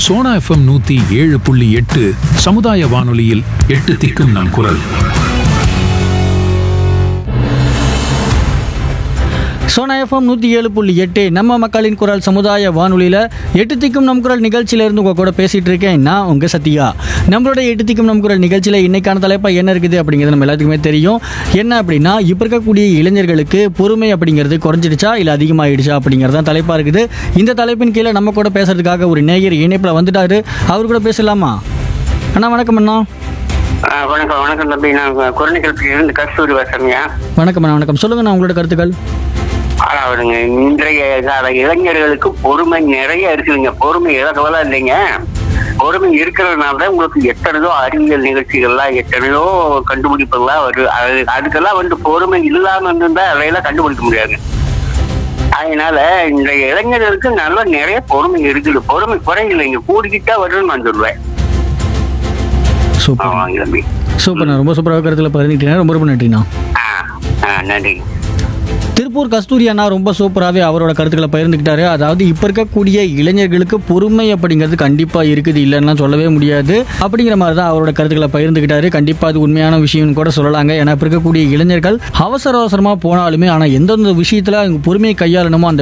Sona FM நூத்தி ஏழு புள்ளி எட்டு சமுதாய வானொலியில் எட்டு திக்கும் நம் குரல் சோனா எஃப்எம் நூற்றி ஏழு புள்ளி எட்டு நம்ம மக்களின் குரல் சமுதாய வானொலியில் எட்டு திக்கும் நம் குரல் நிகழ்ச்சியிலேருந்து உங்கள் கூட பேசிகிட்டு இருக்கேன் நான் உங்கள் சத்யா நம்மளோட எட்டு திக்கும் நம் குரல் நிகழ்ச்சியில் இன்னைக்கான தலைப்பாக என்ன இருக்குது அப்படிங்கிறது நம்ம எல்லாத்துக்குமே தெரியும் என்ன அப்படின்னா இப்போ இருக்கக்கூடிய இளைஞர்களுக்கு பொறுமை அப்படிங்கிறது குறைஞ்சிடுச்சா இல்லை அதிகமாகிடுச்சா அப்படிங்கிறது தான் தலைப்பாக இருக்குது இந்த தலைப்பின் கீழே நம்ம கூட பேசுறதுக்காக ஒரு நேயர் இணைப்பில் வந்துட்டாரு அவர் கூட பேசலாமா அண்ணா வணக்கம் அண்ணா ஆ, வணக்கம் வணக்கம் தம்பி நான் குரணிக்கல்பில் இருந்து கஸ்தூரி வசமியா வணக்கம் அண்ணா வணக்கம் சொல்லுங்கண்ணா உங்களோட கருத்துக்கள் அதாவதுங்க இன்றைய கால இளைஞர்களுக்கு பொறுமை நிறைய இருக்குதுங்க பொறுமை இழக்கவெல்லாம் இல்லைங்க பொறுமை இருக்கிறதுனால தான் உங்களுக்கு எத்தனையோ அறிவியல் நிகழ்ச்சிகள்லாம் எத்தனையோ கண்டுபிடிப்புகள்லாம் வருது அது அதுக்கெல்லாம் வந்து பொறுமை இல்லாம இருந்தா அதையெல்லாம் கண்டுபிடிக்க முடியாது அதனால இன்றைய இளைஞர்களுக்கு நல்ல நிறைய பொறுமை இருக்குது பொறுமை குறையில்லைங்க கூடிக்கிட்டா வருதுன்னு நான் சொல்லுவேன் சூப்பர் ஆமாங்க தம்பி சூப்பர்ண்ணா ரொம்ப சூப்பராக கருத்தில் பகிர்ந்துக்கிட்டீங்க ரொம்ப ரொம்ப நன்றிண்ணா ஆ ஆ நன்றி திருப்பூர் கஸ்தூரி அண்ணா ரொம்ப சூப்பராகவே அவரோட கருத்துக்களை பகிர்ந்துக்கிட்டாரு அதாவது இப்போ இருக்கக்கூடிய இளைஞர்களுக்கு பொறுமை அப்படிங்கிறது கண்டிப்பாக இருக்குது இல்லைன்னா சொல்லவே முடியாது அப்படிங்கிற மாதிரி தான் அவரோட கருத்துக்களை பகிர்ந்துக்கிட்டாரு கண்டிப்பாக அது உண்மையான விஷயம்னு கூட சொல்லலாங்க ஏன்னா இப்போ இருக்கக்கூடிய இளைஞர்கள் அவசர அவசரமாக போனாலுமே ஆனால் எந்தெந்த விஷயத்தில் அவங்க பொறுமையை கையாளணுமோ அந்த